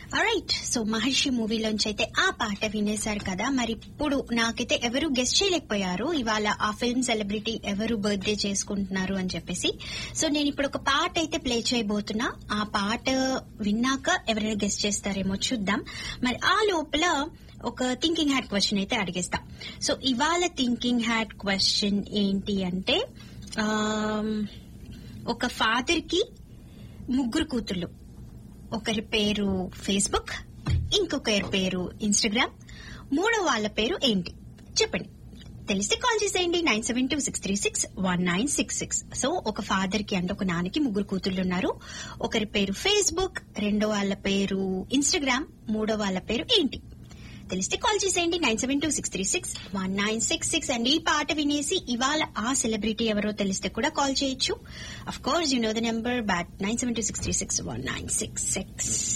right so మహర్షి మూవీలోంచి అయితే ఆ పాట వినేశారు కదా మరి ఇప్పుడు నాకైతే ఎవరు గెస్ట్ చేయలేకపోయారు ఇవాళ ఆ ఫిల్మ్ సెలబ్రిటీ ఎవరు బర్త్డే చేసుకుంటున్నారు అని చెప్పేసి సో నేను ఇప్పుడు ఒక పాట అయితే ప్లే చేయబోతున్నా ఆ పాట విన్నాక ఎవరైనా గెస్ట్ చేస్తారేమో చూద్దాం మరి ఆ లోపల ఒక థింకింగ్ హ్యాడ్ క్వశ్చన్ అయితే అడిగేస్తా సో ఇవాళ థింకింగ్ హ్యాడ్ క్వశ్చన్ ఏంటి అంటే ఆమ్, ఒక ఫాదర్ కి ముగ్గురు కూతుళ్ళు ఒకరి పేరు ఫేస్బుక్ ఇంకొకరి పేరు ఇన్స్టాగ్రామ్ మూడో వాళ్ళ పేరు ఏంటి చెప్పండి తెలిస్తే కాల్ చేసేయండి nine seven two six three six one nine six six so ఒక ఫాదర్ కి అంటే ఒక నాన్నకి ముగ్గురు కూతుళ్ళు ఉన్నారు ఒకరి పేరు ఫేస్బుక్ రెండో వాళ్ళ పేరు ఇన్స్టాగ్రామ్ మూడో వాళ్ళ పేరు ఏంటి తెలిస్తే కాల్ చేసేయండి nine seven two six three six one nine six six and ఈ పాట వినేసి ఇవాళ ఆ సెలబ్రిటీ ఎవరో తెలిస్తే కూడా కాల్ చేయొచ్చు of course you know the number bat nine seven two six three six one nine six six